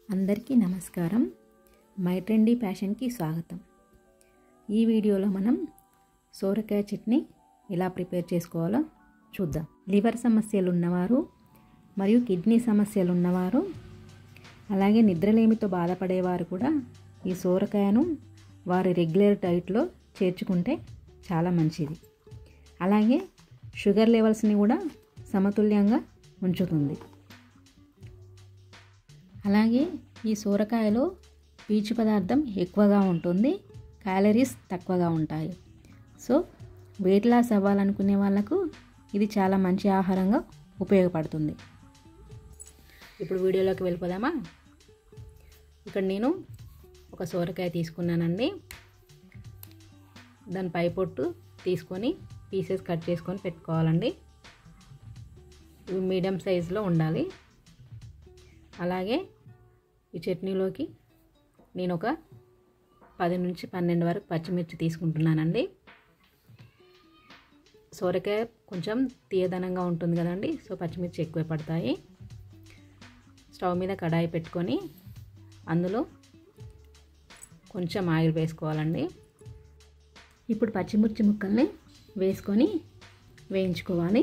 అందరికీ నమస్కారం my trendy ప్యాషన్కి స్వాగతం ఈ వీడియోలో మనం సోరకాయ చట్నీ ఎలా ప్రిపేర్ చేసుకోవాలో చూద్దాం లివర్ సమస్యలు ఉన్నవారు మరియు కిడ్నీ సమస్యలు ఉన్నవారు అలాగే నిద్రలేమితో బాధపడేవారు కూడా ఈ సోరకాయను వారి రెగ్యులర్ డైట్లో చేర్చుకుంటే చాలా మంచిది అలాగే షుగర్ లెవెల్స్ని కూడా సమతుల్యంగా ఉంచుతుంది అలాగే ఈ సోరకాయలో పీచు పదార్థం ఎక్కువగా ఉంటుంది క్యాలరీస్ తక్కువగా ఉంటాయి సో వెయిట్ లాస్ అవ్వాలనుకునే వాళ్ళకు ఇది చాలా మంచి ఆహారంగా ఉపయోగపడుతుంది ఇప్పుడు వీడియోలోకి వెళ్ళిపోదామా ఇక్కడ నేను ఒక సోరకాయ తీసుకున్నానండి దాని పై పొట్టు తీసుకొని పీసెస్ కట్ చేసుకొని పెట్టుకోవాలండి ఇవి మీడియం సైజులో ఉండాలి అలాగే ఈ చట్నీలోకి నేను ఒక పది నుంచి పన్నెండు వరకు పచ్చిమిర్చి తీసుకుంటున్నానండి సోరకాయ కొంచెం తీయదనంగా ఉంటుంది కదండి సో పచ్చిమిర్చి ఎక్కువ పడతాయి స్టవ్ మీద కడాయి పెట్టుకొని అందులో కొంచెం ఆయిల్ వేసుకోవాలండి ఇప్పుడు పచ్చిమిర్చి ముక్కల్ని వేసుకొని వేయించుకోవాలి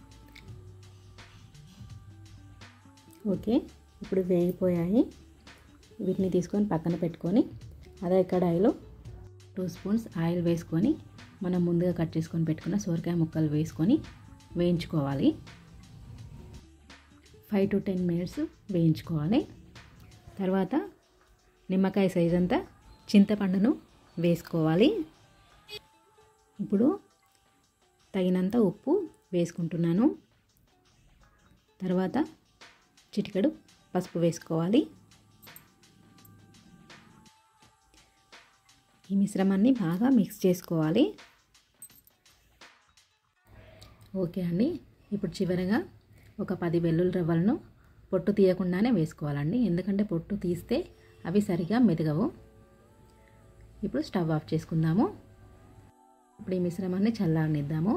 ఓకే ఇప్పుడు వేగిపోయాయి వీటిని తీసుకొని పక్కన పెట్టుకొని అదే కడాయిలో టూ స్పూన్స్ ఆయిల్ వేసుకొని మనం ముందుగా కట్ చేసుకొని పెట్టుకున్న సోరకాయ ముక్కలు వేసుకొని వేయించుకోవాలి ఫైవ్ టు టెన్ మినిట్స్ వేయించుకోవాలి తర్వాత నిమ్మకాయ సైజ్ అంతా చింతపండును వేసుకోవాలి ఇప్పుడు తగినంత ఉప్పు వేసుకుంటున్నాను తర్వాత చిటికెడు పసుపు వేసుకోవాలి ఈ మిశ్రమాన్ని బాగా మిక్స్ చేసుకోవాలి ఓకే అండి ఇప్పుడు చివరగా ఒక పది వెల్లుల్లి రవ్వలను పొట్టు తీయకుండానే వేసుకోవాలండి ఎందుకంటే పొట్టు తీస్తే అవి సరిగా మెదగవు ఇప్పుడు స్టవ్ ఆఫ్ చేసుకుందాము ఇప్పుడు ఈ మిశ్రమాన్ని చల్లారనిద్దాము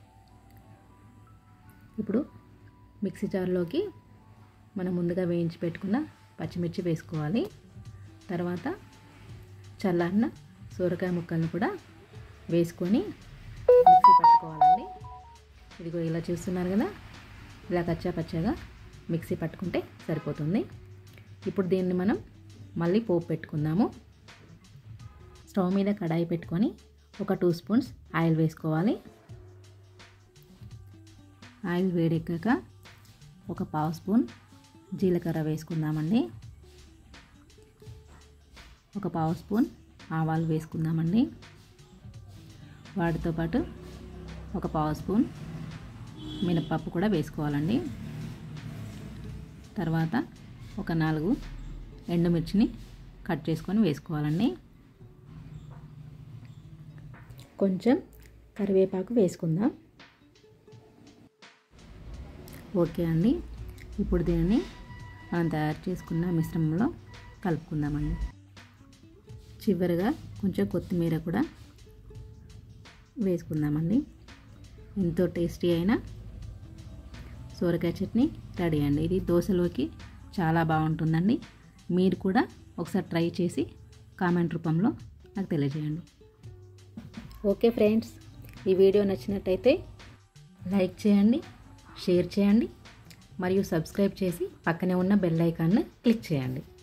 ఇప్పుడు మిక్సీ జార్లోకి మనం ముందుగా వేయించి పెట్టుకున్న పచ్చిమిర్చి వేసుకోవాలి తర్వాత చల్లారిన సోరకాయ ముక్కలను కూడా వేసుకొని మిక్సీ పట్టుకోవాలండి ఇదిగో ఇలా చూస్తున్నారు కదా ఇలా కచ్చా పచ్చగా మిక్సీ పట్టుకుంటే సరిపోతుంది ఇప్పుడు దీన్ని మనం మళ్ళీ పోపు పెట్టుకుందాము స్టవ్ మీద కడాయి పెట్టుకొని ఒక టూ స్పూన్స్ ఆయిల్ వేసుకోవాలి ఆయిల్ వేడెక్కాక ఒక పావు స్పూన్ జీలకర్ర వేసుకుందామండి ఒక పావు స్పూన్ ఆవాలు వేసుకుందామండి వాటితో పాటు ఒక పావు స్పూన్ మినపప్పు కూడా వేసుకోవాలండి తర్వాత ఒక నాలుగు ఎండుమిర్చిని కట్ చేసుకొని వేసుకోవాలండి కొంచెం కరివేపాకు వేసుకుందాం ఓకే అండి ఇప్పుడు దీనిని మనం తయారు చేసుకున్న మిశ్రమంలో కలుపుకుందామండి చివరిగా కొంచెం కొత్తిమీర కూడా వేసుకుందామండి ఎంతో టేస్టీ అయిన సోరకాయ చట్నీ రెడీ అండి ఇది దోశలోకి చాలా బాగుంటుందండి మీరు కూడా ఒకసారి ట్రై చేసి కామెంట్ రూపంలో నాకు తెలియజేయండి ఓకే ఫ్రెండ్స్ ఈ వీడియో నచ్చినట్టయితే లైక్ చేయండి షేర్ చేయండి మరియు సబ్స్క్రైబ్ చేసి పక్కనే ఉన్న బెల్ ఐకాన్ని క్లిక్ చేయండి